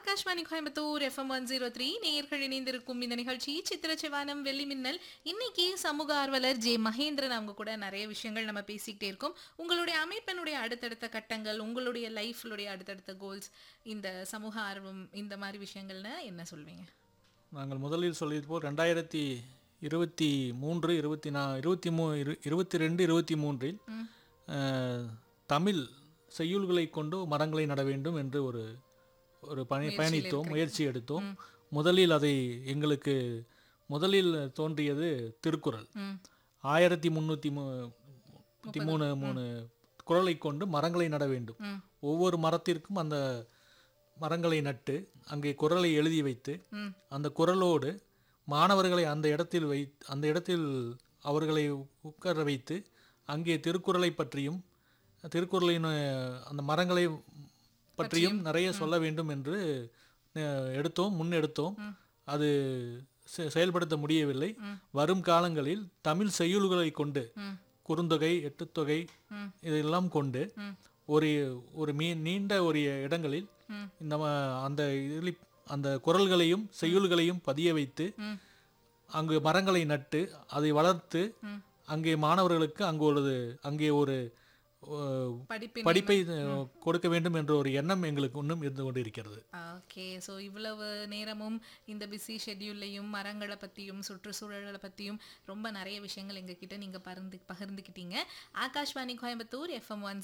Akashvani Coimbatore FM one zero three நேயர்கள் இணைந்திருக்கும் இந்த நிகழ்ச்சி சித்திர சிவானம் வெள்ளி மின்னல் இன்னைக்கு சமூக ஆர்வலர் ஜே மகேந்திரன் அவங்க கூட நிறைய விஷயங்கள் நம்ம பேசிக்கிட்டே இருக்கோம் உங்களுடைய அமைப்பினுடைய அடுத்தடுத்த கட்டங்கள் உங்களுடைய லைஃப்லுடைய அடுத்தடுத்த கோல்ஸ் இந்த சமூக ஆர்வம் இந்த மாதிரி விஷயங்கள்னு என்ன சொல்வீங்க நாங்கள் முதலில் சொல்லியது போல் ரெண்டாயிரத்தி இருபத்தி மூன்று இருபத்தி நா இருபத்தி மூ இரு இருபத்தி ரெண்டு இருபத்தி மூன்றில் அஹ், தமிழ் செய்யுள்களை கொண்டு மரங்களை நட வேண்டும் என்று ஒரு ஒரு பணி பயணித்தோம் முயற்சி எடுத்தோம் முதலில் அதை எங்களுக்கு முதலில் தோன்றியது திருக்குறள் ம் ஆயிரத்தி முந்நூற்றி மூ முப்பத்தி மூணு மூணு குறளை கொண்டு மரங்களை நட வேண்டும் ம் ஒவ்வொரு மரத்திற்கும் அந்த மரங்களை நட்டு அங்கே குறளை எழுதி வைத்து ம் அந்த குறளோடு மாணவர்களை அந்த இடத்தில் வை அந்த இடத்தில் அவர்களை உட்கார வைத்து அங்கே திருக்குறளை பற்றியும் திருக்குறளின் அஹ், அந்த மரங்களை பற்றியும் நிறைய சொல்ல வேண்டும் என்று அஹ், எடுத்தோம் முன்னெடுத்தோம் அது செ- செயல்படுத்த முடியவில்லை வரும் காலங்களில் தமிழ் செய்யுள்களை கொண்டு ம் குறுந்தொகை எட்டுத்தொகை ம். இதெல்லாம் கொண்டு ம். ஒரு ஒரு மீ நீண்ட ஒரு இடங்களில் ம். இந்த ம- அந்த இதில் அந்த குரல்களையும் செய்யுள்களையும் பதிய வைத்து ம் அங்கு மரங்களை நட்டு அதை வளர்த்து ம். அங்கே மாணவர்களுக்கு அங்கு ஒரு அங்கே ஒரு அஹ், படிப்பின் படிப்பை அஹ், கொடுக்க வேண்டும் என்ற ஒரு எண்ணம் எங்களுக்கு இன்னும் இருந்து கொண்டு இருக்கிறது ஓகே ஸோ இவ்வளவு நேரமும் இந்த பிஸி ஷெட்யூல்லையும் மரங்களை பற்றியும் சுற்றுச்சூழலை பற்றியும் ரொம்ப நிறைய விஷயங்கள் எங்ககிட்ட நீங்கள் பகிர்ந்து பகிர்ந்துக்கிட்டீங்க ஆகாஷ்வாணி கோயம்புத்தூர் எஃப்எம் ஒன்